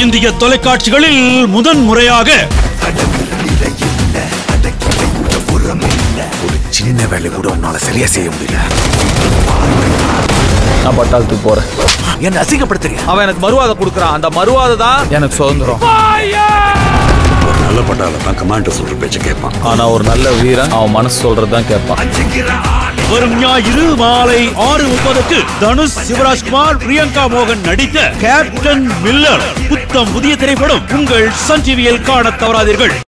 இந்திய தொலைக்காட்சிகளில் முதன் முறையாக ஒரு சின்ன வேலை கூட உன்னால சரியா செய்ய முடியல நான் பட்டாளத்துக்கு போறேன் என்ன அசிங்கப்படுத்துறியா அவன் எனக்கு மறுவாதை கொடுக்குறான் அந்த மறுவாதை தான் எனக்கு சுதந்திரம் ஒரு நல்ல பட்டாள தான் கமாண்டர் சொல்ற பேச்ச கேட்பான் ஆனா ஒரு நல்ல வீரன் அவன் மனசு சொல்றது தான் கேட்பான் வரும் ஞாயிறு மாலை ஆறு முப்பதுக்கு தனுஷ் சிவராஜ்குமார் பிரியங்கா மோகன் நடித்த கேப்டன் மில்லர் புத்தம் புதிய திரைப்படம் உங்கள் சன் டிவியில் காணத் தவறாதீர்கள்